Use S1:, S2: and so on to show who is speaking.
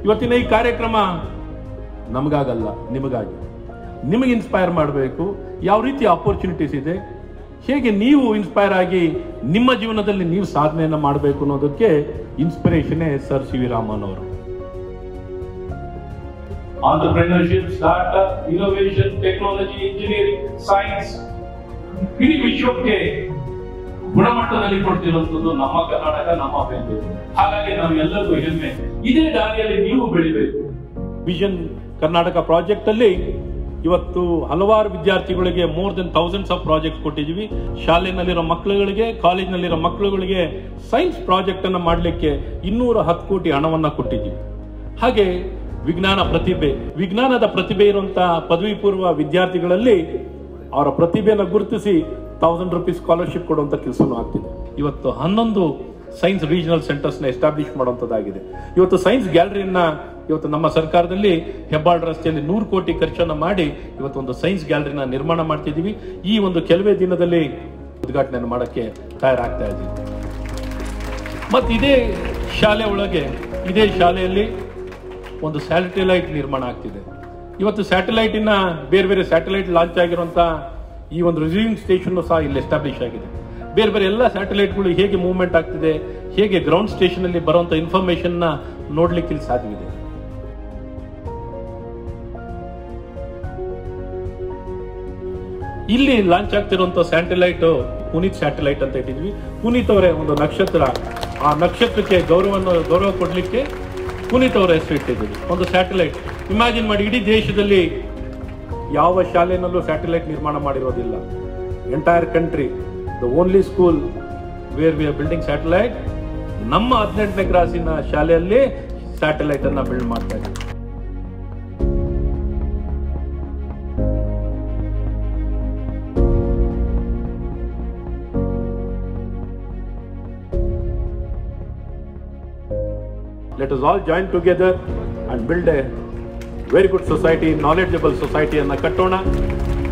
S1: ಇವತ್ತಿನ ಈ ಕಾರ್ಯಕ್ರಮ ನಮಗಾಗಲ್ಲ ನಿಮಗಾಗಿ ನಿಮಗೆ ಇನ್ಸ್ಪೈರ್ ಮಾಡಬೇಕು ಯಾವ ರೀತಿ ಆಪರ್ಚುನಿಟೀಸ್ ಇದೆ ಹೇಗೆ ನೀವು ಇನ್ಸ್ಪೈರ್ ಆಗಿ ನಿಮ್ಮ ಜೀವನದಲ್ಲಿ ನೀವು ಸಾಧನೆಯನ್ನು ಮಾಡಬೇಕು ಅನ್ನೋದಕ್ಕೆ ಇನ್ಸ್ಪಿರೇಷನ್ನೇ ಸರ್ ಸಿ ವಿ ರಾಮನ್ ಅವರು entrepreneurship startup innovation technology engineering science ಇಡೀ ವಿಶ್ವಕ್ಕೆ ಗುಣಮಟ್ಟದಲ್ಲಿ ಕೊಡ್ತಿರುವಂತದ್ದು ನಮ್ಮ ಕರ್ನಾಟಕ ನಮ್ಮ ಬೆಂಗಳೂರು ಹಾಗಾಗಿ ನಾವು ಎಲ್ಲರಿಗೂ ಹೆಮ್ಮೆ ಇದೇ ದಾರಿಯಲ್ಲಿ ನೀವು ಬೆಳಿಬೇಕು ವಿಷನ್ ಕರ್ನಾಟಕ ಪ್ರಾಜೆಕ್ಟ್ ಅಲ್ಲಿ ಇವತ್ತು ಹಲವಾರು ವಿದ್ಯಾರ್ಥಿಗಳಿಗೆ more than thousands of project ಕೊಟ್ಟಿದ್ದೀವಿ ಶಾಲೆನಲ್ಲಿರೋ ಮಕ್ಕಳುಗಳಿಗೆ ಕಾಲೇಜ್ನಲ್ಲಿರೋ ಮಕ್ಕಳುಗಳಿಗೆ ಸೈನ್ಸ್ ಪ್ರಾಜೆಕ್ಟ್ ಅನ್ನು ಮಾಡಲಿಕ್ಕೆ ಇನ್ನೂರ ಹತ್ತು ಕೋಟಿ ಹಣವನ್ನ ಕೊಟ್ಟಿದ್ದೀವಿ ಹಾಗೆ ವಿಜ್ಞಾನ ಪ್ರತಿಭೆ ವಿಜ್ಞಾನದ ಪ್ರತಿಭೆ ಇರುವಂತಹ ಪದವಿ ಪೂರ್ವ ವಿದ್ಯಾರ್ಥಿಗಳಲ್ಲಿ ಅವರ ಪ್ರತಿಭೆಯನ್ನು ಗುರುತಿಸಿ ತೌಸಂಡ್ ರುಪೀಸ್ ಸ್ಕಾಲರ್ಶಿಪ್ ಕೊಡುವಂತ ಕೆಲಸನೂ ಆಗ್ತಿದೆ ಇವತ್ತು ಹನ್ನೊಂದು ಸೈನ್ಸ್ ರೀಜನಲ್ ಸೆಂಟರ್ಸ್ ನ ಎಸ್ಟಾಬ್ಲಿಷ್ ಮಾಡುವಂತದ್ದಾಗಿದೆ ಇವತ್ತು ಸೈನ್ಸ್ ಗ್ಯಾಲರಿಯನ್ನ ಇವತ್ತು ನಮ್ಮ ಸರ್ಕಾರದಲ್ಲಿ ಹೆಬ್ಬಾಳ್ ರಸ್ತೆಯಲ್ಲಿ ನೂರು ಕೋಟಿ ಖರ್ಚನ್ನ ಮಾಡಿ ಇವತ್ತು ಒಂದು ಸೈನ್ಸ್ ಗ್ಯಾಲರಿನ ನಿರ್ಮಾಣ ಮಾಡ್ತಿದ್ದೀವಿ ಈ ಒಂದು ಕೆಲವೇ ದಿನದಲ್ಲಿ ಉದ್ಘಾಟನೆ ಮಾಡಕ್ಕೆ ತಯಾರಾಗ್ತಾ ಇದ್ದೀವಿ ಮತ್ತು ಇದೇ ಶಾಲೆ ಒಳಗೆ ಇದೇ ಶಾಲೆಯಲ್ಲಿ ಒಂದು ಸ್ಯಾಟಲೈಟ್ ನಿರ್ಮಾಣ ಆಗ್ತಿದೆ ಇವತ್ತು ಸ್ಯಾಟಲೈಟಿನ ಬೇರೆ ಬೇರೆ ಸ್ಯಾಟಲೈಟ್ ಲಾಂಚ್ ಆಗಿರುವಂತ ಈ ಒಂದು ರಿಸೀವಿಂಗ್ ಸ್ಟೇಷನ್ ಸಹ ಇಲ್ಲಿ ಎಸ್ಟಾಬ್ಲಿಷ್ ಆಗಿದೆ ಬೇರೆ ಬೇರೆ ಎಲ್ಲ ಸ್ಯಾಟಲೈಟ್ಗಳು ಹೇಗೆ ಮೂವ್ಮೆಂಟ್ ಆಗ್ತಿದೆ ಹೇಗೆ ಗ್ರೌಂಡ್ ಸ್ಟೇಷನ್ ಅಲ್ಲಿ ಬರುವಂತ ಇನ್ಫಾರ್ಮೇಶನ್ ನ ನೋಡ್ಲಿಕ್ಕೆ ಇಲ್ಲಿ ಸಾಧ್ಯವಿದೆ ಇಲ್ಲಿ ಲಾಂಚ್ ಆಗ್ತಿರುವಂತ ಸ್ಯಾಟಲೈಟ್ ಪುನೀತ್ ಸ್ಯಾಟಲೈಟ್ ಅಂತ ಇಟ್ಟಿದ್ವಿ ಪುನೀತ್ ಅವರೇ ಒಂದು ನಕ್ಷತ್ರ ಆ ನಕ್ಷತ್ರಕ್ಕೆ ಗೌರವವನ್ನು ಗೌರವ ಕೊಡ್ಲಿಕ್ಕೆ ಪುನೀತ್ ಅವರ ಹೆಸರು ಇಟ್ಟಿದ್ದೀವಿ ಒಂದು ಸ್ಯಾಟಲೈಟ್ ಇಮ್ಯಾಜಿನ್ ಮಾಡಿ ಇಡೀ ದೇಶದಲ್ಲಿ ಯಾವ ಶಾಲೆನಲ್ಲೂ ಸ್ಯಾಟಲೈಟ್ ನಿರ್ಮಾಣ ಮಾಡಿರೋದಿಲ್ಲ entire country the only school where we are building satellite ನಮ್ಮ ಹದಿನೆಂಟನೇ ಕ್ಲಾಸಿನ ಶಾಲೆಯಲ್ಲಿ ಸ್ಯಾಟಲೈಟ್ ಅನ್ನ ಬಿಲ್ಡ್ ಮಾಡ್ತಾ ಇದ್ದೀವಿ let us all join together and build a very good society, knowledgeable society ಅನ್ನ ಕಟ್ಟೋಣ